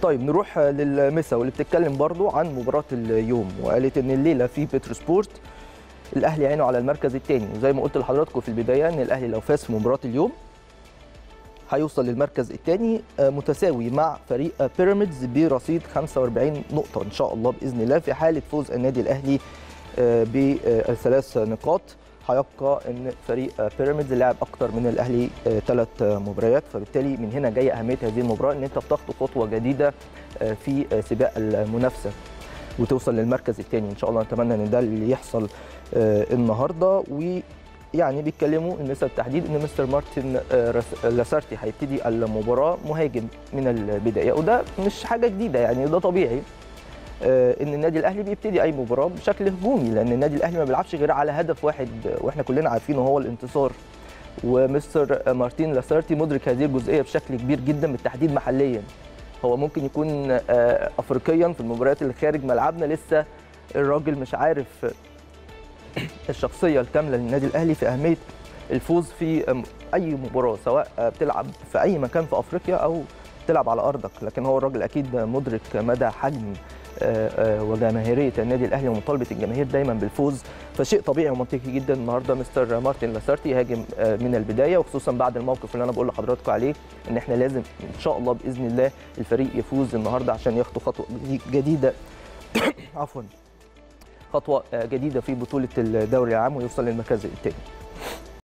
طيب نروح للمسا واللي بتتكلم برضو عن مباراه اليوم وقالت ان الليله في بترو سبورت الاهلي عينه على المركز الثاني وزي ما قلت لحضراتكم في البدايه ان الاهلي لو فاز في مباراه اليوم هيوصل للمركز الثاني متساوي مع فريق بيراميدز برصيد 45 نقطه ان شاء الله باذن الله في حاله فوز النادي الاهلي بثلاث نقاط هيبقى ان فريق بيراميدز لعب اكتر من الاهلي ثلاث مباريات فبالتالي من هنا جايه اهميه هذه المباراه ان انت بتخطو خطوه جديده في سباق المنافسه وتوصل للمركز الثاني ان شاء الله نتمنى ان ده اللي يحصل النهارده ويعني بيتكلموا المسا بالتحديد ان مستر مارتن لاسارتي هيبتدي المباراه مهاجم من البدايه وده مش حاجه جديده يعني ده طبيعي ان النادي الاهلي بيبتدي اي مباراه بشكل هجومي لان النادي الاهلي ما بيلعبش غير على هدف واحد واحنا كلنا عارفينه هو الانتصار ومستر مارتين لاسارتي مدرك هذه الجزئيه بشكل كبير جدا بالتحديد محليا هو ممكن يكون افريقيا في المباريات اللي خارج ملعبنا لسه الراجل مش عارف الشخصيه الكامله للنادي الاهلي في اهميه الفوز في اي مباراه سواء بتلعب في اي مكان في افريقيا او تلعب على ارضك لكن هو الراجل اكيد مدرك مدى حجم وجماهيريه النادي الاهلي ومطالبه الجماهير دايما بالفوز فشيء طبيعي ومنطقي جدا النهارده مستر مارتن لاسارتي يهاجم من البدايه وخصوصا بعد الموقف اللي انا بقول لحضراتكم عليه ان احنا لازم ان شاء الله باذن الله الفريق يفوز النهارده عشان ياخدوا خطوه جديده عفوا خطوه جديده في بطوله الدوري العام ويوصل للمركز الثاني